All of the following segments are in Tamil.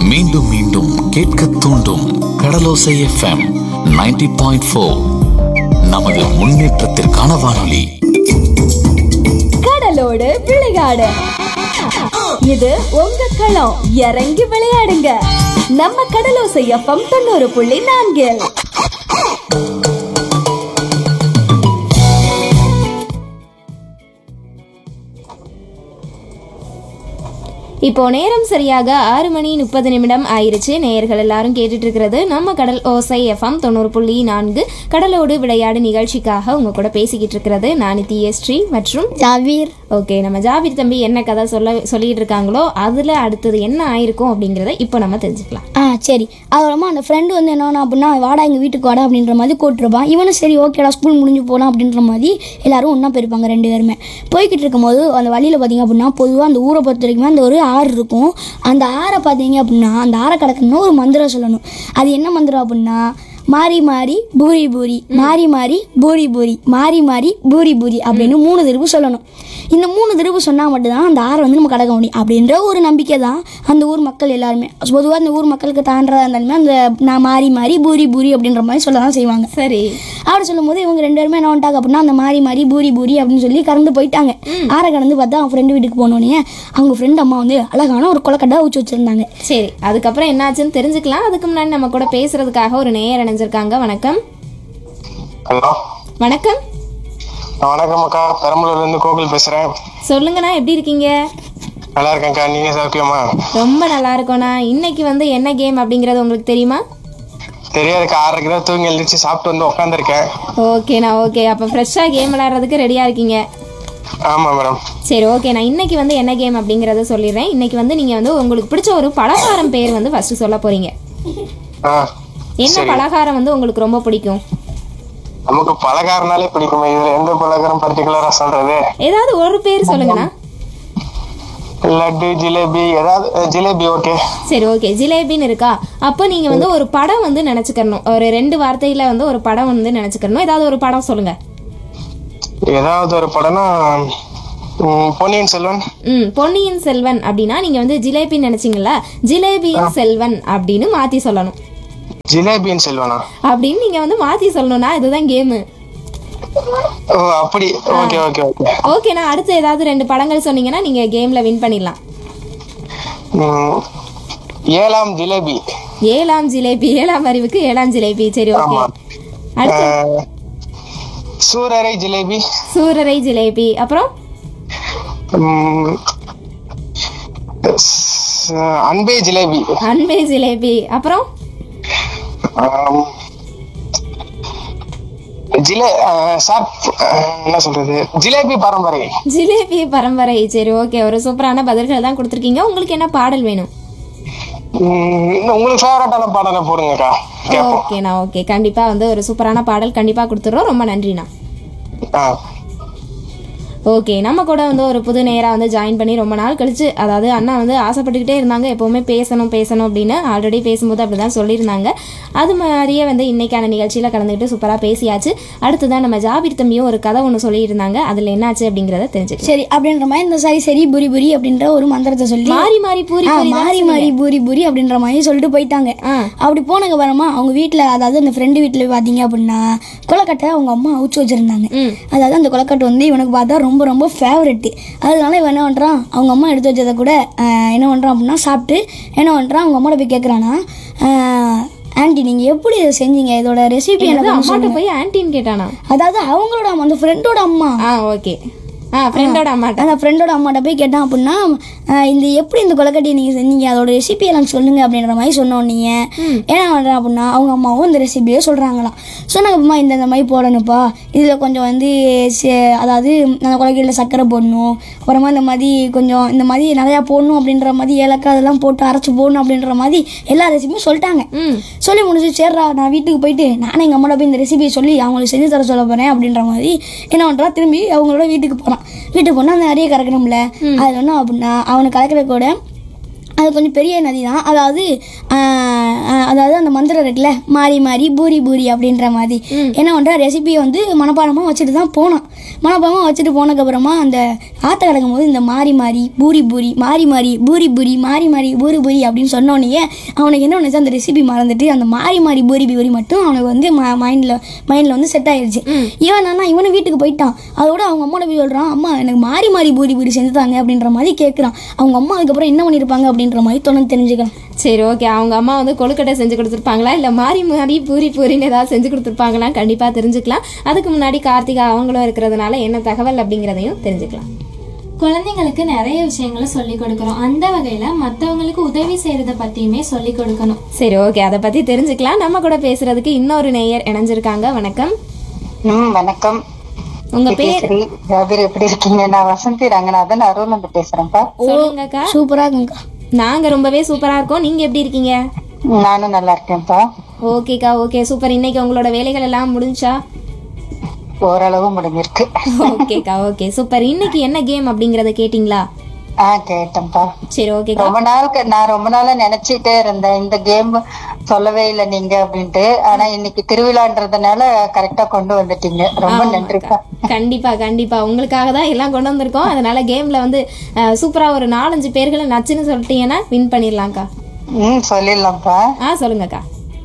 மீண்டும் மீண்டும் கேட்க தூண்டும் கடலோசை எஃப்எம் 90.4 பாயிண்ட் ஃபோர் நமது முன்னேற்றத்திற்கான வானொலி கடலோடு விளையாடு இது உங்க களம் இறங்கி விளையாடுங்க நம்ம கடலோசை எஃப்எம் தொண்ணூறு புள்ளி நான்கில் இப்போ நேரம் சரியாக ஆறு மணி முப்பது நிமிடம் ஆயிருச்சு நேயர்கள் எல்லாரும் கேட்டுட்டு இருக்கிறது நம்ம கடல் ஓசை எஃப்எம் தொண்ணூறு புள்ளி நான்கு கடலோடு விளையாடு நிகழ்ச்சிக்காக உங்க கூட பேசிக்கிட்டு இருக்கிறது நானி ஸ்ரீ மற்றும் ஜாவீர் ஓகே நம்ம ஜாபீர் தம்பி என்ன கதை சொல்ல சொல்லிட்டு இருக்காங்களோ அதுல அடுத்தது என்ன ஆயிருக்கும் அப்படிங்கிறத இப்போ நம்ம தெரிஞ்சுக்கலாம் ஆ சரி அப்புறமா அந்த ஃப்ரெண்டு வந்து என்ன அப்படின்னா வாடா எங்கள் வீட்டுக்கு வாடா அப்படின்ற மாதிரி கூப்பிட்டுருப்பான் இவனும் சரி ஓகேடா ஸ்கூல் முடிஞ்சு போகலாம் அப்படின்ற மாதிரி எல்லாரும் ஒன்றா போயிருப்பாங்க ரெண்டு பேருமே போய்கிட்டு இருக்கும்போது அந்த வழியில் பார்த்தீங்க அப்படின்னா பொதுவாக அந்த ஊரை பொறுத்த வரைக்குமே அந்த ஒரு ஆறு இருக்கும் அந்த ஆறை பார்த்தீங்க அப்படின்னா அந்த ஆறை கடக்கணும்னா ஒரு மந்திரம் சொல்லணும் அது என்ன மந்திரம் அப்படின்னா மாறி மாறி பூரி பூரி மாறி மாறி பூரி பூரி மாறி மாறி பூரி பூரி அப்படின்னு மூணு திருப்பு சொல்லணும் இந்த மூணு திருப்பு சொன்னால் மட்டும்தான் அந்த ஆறை வந்து நம்ம கடக்க முடியும் அப்படின்ற ஒரு நம்பிக்கை தான் அந்த ஊர் மக்கள் எல்லாருமே பொதுவாக அந்த ஊர் மக்களுக்கு தாண்டதா இருந்தாலுமே அந்த நான் மாறி மாறி பூரி பூரி அப்படின்ற மாதிரி சொல்ல தான் செய்வாங்க சரி அப்படி சொல்லும்போது இவங்க ரெண்டு பேருமே என்ன பண்ணிட்டாங்க அப்படின்னா அந்த மாறி மாறி பூரி பூரி அப்படின்னு சொல்லி கறந்து போயிட்டாங்க ஆறை கடந்து பார்த்தா அவன் ஃப்ரெண்டு வீட்டுக்கு போனோடனே அவங்க ஃப்ரெண்ட் அம்மா வந்து அழகான ஒரு கொலக்கட்டை ஊற்றி வச்சிருந்தாங்க சரி அதுக்கப்புறம் என்னாச்சுன்னு தெரிஞ்சுக்கலாம் அதுக்கு முன்னாடி நம்ம கூட பேசுறதுக்காக ஒரு நேயர் இணைஞ்சிருக்காங்க வணக்கம் ஹலோ வணக்கம் வணக்கம் அக்கா பெரம்பலூர்ல இருந்து கோகுல் பேசுறேன் சொல்லுங்கண்ணா எப்படி இருக்கீங்க நல்லா இருக்கேன்க்கா நீங்க சாப்பிக்கலாமா ரொம்ப நல்லா இருக்கோண்ணா இன்னைக்கு வந்து என்ன கேம் அப்படிங்கிறது உங்களுக்கு தெரியுமா தெரியாதுக்கா ஆறரைக்கு தான் தூங்கி எழுந்திரிச்சு சாப்பிட்டு வந்து உட்காந்துருக்கேன் ஓகேண்ணா ஓகே அப்போ ஃப்ரெஷ்ஷாக கேம் விளையாடுறதுக்கு ரெடியாக இருக்கீங்க ஆமா மேடம் சரி ஓகே நான் இன்னைக்கு வந்து என்ன கேம் அப்படிங்கிறத சொல்லிடுறேன் இன்னைக்கு வந்து நீங்கள் வந்து உங்களுக்கு பிடிச்ச ஒரு பலகாரம் பேர் வந்து ஃபர்ஸ்ட் சொல்ல போறீங்க ஆ என்ன பலகாரம் வந்து உங்களுக்கு ரொம்ப பிடிக்கும் நமக்கு பலகாரனாலே பிடிக்குமே இதுல எந்த பலகாரம் பர்டிகுலரா சொல்றது ஏதாவது ஒரு பேர் சொல்லுங்கண்ணா லட்டு ஜிலேபி ஏதாவது அஹ், ஜிலேபி ஓகே சரி ஓகே ஜிலேபின்னு இருக்கா அப்போ நீங்கள் வந்து ஒரு படம் வந்து நினச்சிக்கணும் ஒரு ரெண்டு வார்த்தையில் வந்து ஒரு படம் வந்து நினச்சிக்கணும் ஏதாவது ஒரு படம் சொல்லுங்கள் ஏதாவது ஒரு படம்னா ம், பொன்னியின் செல்வன் ம் பொன்னியின் செல்வன் அப்படின்னா நீங்கள் வந்து ஜிலேபின்னு நினச்சிங்களா ஜிலேபியின் செல்வன் அப்படின்னு மாற்றி சொல்லணும் ஜிலேபியின் செல்வனா அப்படின்னு நீங்கள் வந்து மாற்றி சொல்லணும்னா இதுதான் கேமு ஓ அப்படி ஓகே ஓகே ஓகே ஓகேண்ணா அடுத்து ஏதாவது ரெண்டு படங்கள் சொன்னீங்கன்னா நீங்கள் கேமில் வின் பண்ணிடலாம் ம், ஏழாம் ஜிலேபி ஏழாம் ஜிலேபி ஏழாம் அறிவுக்கு ஏழாம் ஜிலேபி சரி ஓகே ஆமா. அடுத்து அஹ், சூரரை ஜிலேபி சூரரை ஜிலேபி அப்புறம் ம், ஸ்- அன்பே ஜிலேபி அன்பே ஜிலேபி அப்புறம் ஆம், ஜிலே அஹ், சாப் அஹ், என்ன சொல்றது ஜிலேபி பரம்பரை ஜிலேபி பரம்பரை சரி ஓகே ஒரு சூப்பரான பதில்கள் தான் கொடுத்துருக்கீங்க உங்களுக்கு என்ன பாடல் வேணும் ம், உங்களுக்கு ஃபேவரட்டான பாடலை போடுங்கக்கா கேட்போம் ஓகேண்ணா ஓகே கண்டிப்பாக வந்து ஒரு சூப்பரான பாடல் கண்டிப்பாக கொடுத்துட்றோம் ரொம்ப நன்றிண்ணா ஆ ஓகே நம்ம கூட வந்து ஒரு புது நேராக வந்து ஜாயின் பண்ணி ரொம்ப நாள் கழிச்சு அதாவது அண்ணா வந்து ஆசைப்பட்டுக்கிட்டே இருந்தாங்க எப்போவுமே பேசணும் பேசணும் அப்படின்னு ஆல்ரெடி பேசும்போது அப்படி தான் சொல்லியிருந்தாங்க அது மாதிரியே வந்து இன்னைக்கான நிகழ்ச்சியில் கலந்துக்கிட்டு சூப்பராக பேசியாச்சு அடுத்ததான் நம்ம ஜாபீர் தம்பியும் ஒரு கதை ஒன்று சொல்லியிருந்தாங்க அதில் என்னாச்சு அப்படிங்கிறத தெரிஞ்சுக்கலாம் சரி அப்படின்ற மாதிரி இந்த சரி சரி புரி புரி அப்படின்ற ஒரு மந்திரத்தை சொல்லி மாறி மாறி பூரி ஆ, பூரி தான் மாறி மாறி பூரி பூரி அப்படின்ற மாதிரி சொல்லிட்டு போயிட்டாங்க ஆ. அப்படி போனதுக்கு அப்புறமா அவங்க வீட்டில் அதாவது அந்த ஃப்ரெண்டு வீட்டில் பார்த்தீங்க அப்படின்னா கொலக்கட்டை அவங்க அம்மா அவிச்சு வச்சிருந்தாங்க ம். அதாவது அந்த கொலக்கட்டை வந்து இவனுக்கு பார்த்தா ரொம்ப ரொம்ப ஃபேவரெட்டு அதனால இவன் என்ன பண்ணுறான் அவங்க அம்மா எடுத்து வச்சதை கூட ஆ, என்ன பண்ணுறான் அப்படின்னா சாப்பிட்டு என்ன பண்ணுறான் அவங்க அம்மாட்ட போய் கேட்குறானா ஆன்ட்டி நீங்கள் எப்படி இதை செஞ்சீங்க இதோட ரெசிபி எனக்கு கொஞ்சம் அம்மாட்ட சொல்லுங்க." போய் ஆன்டின்னு கேட்டானா அதாவது அவங்களோட அம்மா அந்த ஃப்ரெண்டோட அம்மா ஆ ஓகே ஆ ஃப்ரெண்டோட அம்மாட்ட அந்த ஃப்ரெண்டோட அம்மாட்ட போய் கேட்டான் அப்படின்னா ஆஹ் இந்த எப்படி இந்த கொலக்கட்டையை நீங்கள் செஞ்சீங்க அதோட ரெசிபி எல்லாம் சொல்லுங்க அப்படின்ற மாதிரி சொன்னோம் நீங்கள் என்ன பண்ணுறேன் அப்படின்னா அவங்க அம்மாவும் இந்த ரெசிபியே சொல்கிறாங்களாம் சொன்னாங்க அப்புறமா இந்த இந்த மாதிரி போடணும்ப்பா இதில் கொஞ்சம் வந்து சே- அதாவது அந்த கொலக்கட்டையில் சர்க்கரை போடணும் அப்புறமா இந்த மாதிரி கொஞ்சம் இந்த மாதிரி நிறையா போடணும் அப்படின்ற மாதிரி ஏலக்காய் அதெல்லாம் போட்டு அரைச்சி போடணும் அப்படின்ற மாதிரி எல்லா ரெசிபியும் சொல்லிட்டாங்க ம் சொல்லி முடிச்சு சேர்றா நான் வீட்டுக்கு போயிட்டு நானும் எங்கள் அம்மாட்ட போய் இந்த ரெசிபியை சொல்லி அவங்களுக்கு செஞ்சு தர சொல்ல போகிறேன் அப்படின்ற மாதிரி என்ன பண்ணுறா திரும்பி அவங்களோட வீட்டுக்கு போகிறான் வீட்டுக்கு போனால் அந்த நிறைய கறக்கணும்ல அதில் என்ன அப்படின்னா அவனுக்கு கலக்கிற கூட அது கொஞ்சம் பெரிய நதி தான் அதாவது ஆஹ், ஆஹ் அதாவது அந்த மந்திரம் இருக்குல்ல மாறி மாறி பூரி பூரி அப்படின்ற மாதிரி என்ன பண்ணுறா ரெசிபியை வந்து மனப்பாடமாக வச்சுட்டு தான் போனான் மனப்பாடமாக வச்சுட்டு போனதுக்கப்புறமா அந்த ஆற்ற கிடக்கும் போது இந்த மாறி மாறி பூரி பூரி மாறி மாறி பூரி பூரி மாறி மாறி பூரி பூரி அப்படின்னு சொன்னோடனே அவனுக்கு என்ன ஒன்று அந்த ரெசிபி மறந்துட்டு அந்த மாறி மாறி பூரி பூரி மட்டும் அவனுக்கு வந்து மைண்டில் மைண்டில் வந்து செட் ஆயிடுச்சு இவன் நானா இவனும் வீட்டுக்கு போயிட்டான் அதோட அவங்க அம்மாட்ட போய் சொல்கிறான் அம்மா எனக்கு மாறி மாறி பூரி பூரி செஞ்சு தாங்க அப்படின்ற மாதிரி கேட்குறான் அவங்க அம்மா அதுக்கப்புறம் என்ன பண்ணியிருப்பாங்க அப்படின்ற மாதிரி தொடர்ந்து தெரிஞ்சுக்கலாம் சரி ஓகே அவங்க அம்மா வந்து கொழுக்கட்டை செஞ்சு கொடுத்துருப்பாங்களா இல்லை மாறி மாறி பூரி பூரின்னு ஏதாவது செஞ்சு கொடுத்துருப்பாங்களா கண்டிப்பாக தெரிஞ்சுக்கலாம் அதுக்கு முன்னாடி கார்த்திகா அவங்களும் இருக்கிறதுனால என்ன தகவல் அப்படிங்கிறதையும் தெரிஞ்சுக்கலாம் குழந்தைங்களுக்கு நிறைய விஷயங்களை சொல்லி கொடுக்கணும் அந்த வகையில மத்தவங்களுக்கு உதவி செய்யறத பத்தியுமே சொல்லி கொடுக்கணும் சரி ஓகே அதை பற்றி தெரிஞ்சுக்கலாம் நம்ம கூட பேசுறதுக்கு இன்னொரு நேயர் இணைஞ்சிருக்காங்க வணக்கம் ம் வணக்கம் உங்க பேர் சரி ஜாபீர் எப்படி இருக்கீங்க நான் வசந்தி ரங்கநாதன் அருள் வந்து பேசுறேன்ப்பா சொல்லுங்கக்கா சூப்பராக இருக்குங்கக்கா நாங்க ரொம்பவே சூப்பரா இருக்கோம் நீங்க எப்படி இருக்கீங்க நானும் நல்லா இருக்கேன்ப்பா ஓகேக்கா ஓகே சூப்பர் இன்னைக்கு உங்களோட வேலைகள் எல்லாம் முடிஞ்சா ஓரளவு முடிஞ்சிருக்கு ஓகேக்கா ஓகே சூப்பர் இன்னைக்கு என்ன கேம் அப்படிங்கறத கேட்டிங்களா ஆ கேட்டேன்ப்பா சரி ஓகேக்கா ரொம்ப நாளுக்கு நான் ரொம்ப நாளா நினைச்சிட்டே இருந்தேன் இந்த கேம் சொல்லவே இல்லை நீங்க அப்படின்ட்டு ஆனா இன்னைக்கு திருவிழான்றதுனால கரெக்டா கொண்டு வந்துட்டீங்க ரொம்ப நன்றிப்பா கண்டிப்பா கண்டிப்பா உங்களுக்காக தான் எல்லாம் கொண்டு வந்திருக்கோம் அதனால கேம்ல வந்து அஹ், சூப்பரா ஒரு நாலஞ்சு பேர்களை நச்சுன்னு சொல்லிட்டீங்கன்னா வின் பண்ணிடலாம்க்கா ம் சொல்லிடலாம்ப்பா ஆ சொல்லுங்கக்கா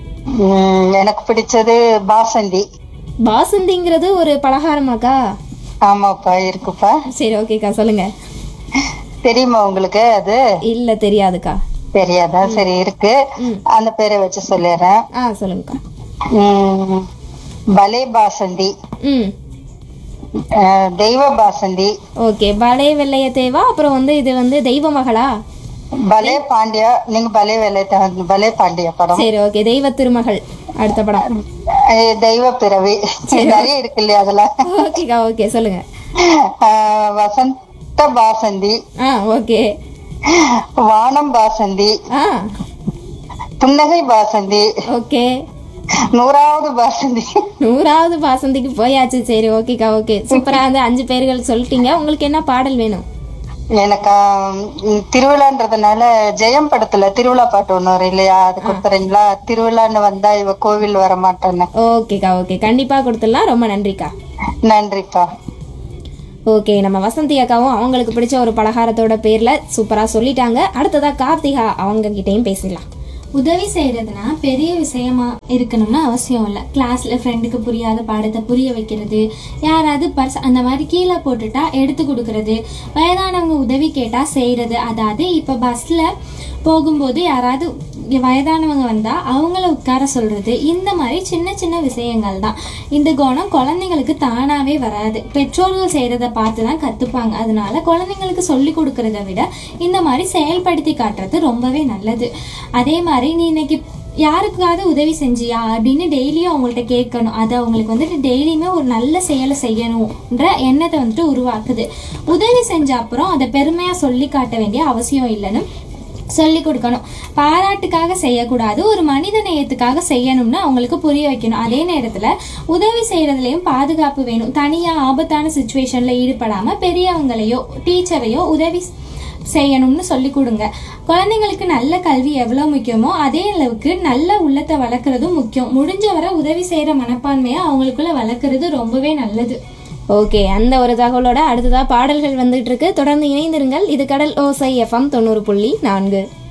ம், எனக்கு பிடிச்சது பாசந்தி பாசந்திங்கிறது ஒரு பலகாரமாக்கா ஆமாப்பா இருக்குப்பா சரி ஓகேக்கா சொல்லுங்க தெரியுமா உங்களுக்கு அது இல்ல தெரியாதுக்கா தெரியாதா சரி இருக்கு அந்த பேரை வச்சு சொல்லிடுறேன் ஆ சொல்லுங்கக்கா உம், பலே பாசந்தி ம் அஹ், தெய்வ பாசந்தி ஓகே பலே வெள்ளைய தேவா அப்புறம் வந்து இது வந்து தெய்வ மகளா பலே பாண்டியா நீங்க பலே வேலை பலே பாண்டியா படம் சரி ஓகே தெய்வ திருமகள் அடுத்த படம் அஹ், தெய்வ பிறவி நிறைய இருக்கு இல்லையா அதுல ஓகேக்கா ஓகே சொல்லுங்க அஹ், வசந்த பாசந்தி ஆ ஓகே வானம் பாசந்தி ஆ புன்னகை பாசந்தி ஓகே நூறாவது பாசந்தி நூறாவது பாசந்திக்கு போயாச்சு சரி ஓகேக்கா ஓகே சூப்பரா வந்து அஞ்சு பேர்கள் சொல்லிட்டீங்க உங்களுக்கு என்ன பாடல் வேணும் எனக்கு உம், திருவிழான்றதுனால ஜெயம் படத்துல திருவிழா பாட்டு ஒண்ணு வரும் இல்லையா அது கொடுத்துறீங்களா திருவிழான்னு வந்தா இவ கோவில் வர மாட்டான்னு ஓகேக்கா ஓகே கண்டிப்பா கொடுத்துடலாம் ரொம்ப நன்றிக்கா நன்றிப்பா ஓகே நம்ம வசந்தி அக்காவும் அவங்களுக்கு பிடிச்ச ஒரு பலகாரத்தோட பேர்ல சூப்பரா சொல்லிட்டாங்க அடுத்ததா கார்த்திகா அவங்க கிட்டயும் பேசிடலாம் உதவி செய்யறதுனா பெரிய விஷயமா இருக்கணும்னு அவசியம் இல்லை கிளாஸ்ல ஃப்ரெண்டுக்கு புரியாத பாடத்தை புரிய வைக்கிறது யாராவது பர்ஸ் அந்த மாதிரி கீழே போட்டுட்டா எடுத்து கொடுக்கறது வயதானவங்க உதவி கேட்டா செய்யறது அதாவது இப்ப பஸ்ல போகும்போது யாராவது வயதானவங்க வந்தா அவங்கள உட்கார சொல்றது இந்த மாதிரி சின்ன சின்ன விஷயங்கள் தான் இந்த குணம் குழந்தைங்களுக்கு தானாவே வராது பெற்றோர்கள் செய்யறத பார்த்து தான் கத்துப்பாங்க அதனால குழந்தைங்களுக்கு சொல்லி கொடுக்கறத விட இந்த மாதிரி செயல்படுத்தி காட்டுறது ரொம்பவே நல்லது அதே மாதிரி நீ இன்னைக்கு யாருக்காவது உதவி செஞ்சியா அப்படின்னு டெய்லியும் அவங்கள்ட்ட கேட்கணும் அது அவங்களுக்கு வந்துட்டு டெய்லியுமே ஒரு நல்ல செயலை செய்யணுன்ற எண்ணத்தை வந்துட்டு உருவாக்குது உதவி செஞ்ச அப்புறம் அதை பெருமையாக சொல்லி காட்ட வேண்டிய அவசியம் இல்லைன்னு சொல்லி கொடுக்கணும் பாராட்டுக்காக செய்யக்கூடாது ஒரு மனித நேயத்துக்காக செய்யணும்னு அவங்களுக்கு புரிய வைக்கணும் அதே நேரத்தில் உதவி செய்யறதுலயும் பாதுகாப்பு வேணும் தனியாக ஆபத்தான சுச்சுவேஷனில் ஈடுபடாம பெரியவங்களையோ டீச்சரையோ உதவி செய்யணும்னு சொல்லி கொடுங்க குழந்தைங்களுக்கு நல்ல கல்வி எவ்வளோ முக்கியமோ அதே அளவுக்கு நல்ல உள்ளத்தை வளர்க்குறதும் முக்கியம் முடிஞ்ச வரை உதவி செய்கிற மனப்பான்மையை அவங்களுக்குள்ள வளர்க்குறது ரொம்பவே நல்லது ஓகே அந்த ஒரு தகவலோட அடுத்ததா பாடல்கள் வந்துட்டு இருக்கு தொடர்ந்து இணைந்திருங்கள் இது கடல் ஓசை எஃப்எம் தொண்ணூறு புள்ளி நான்கு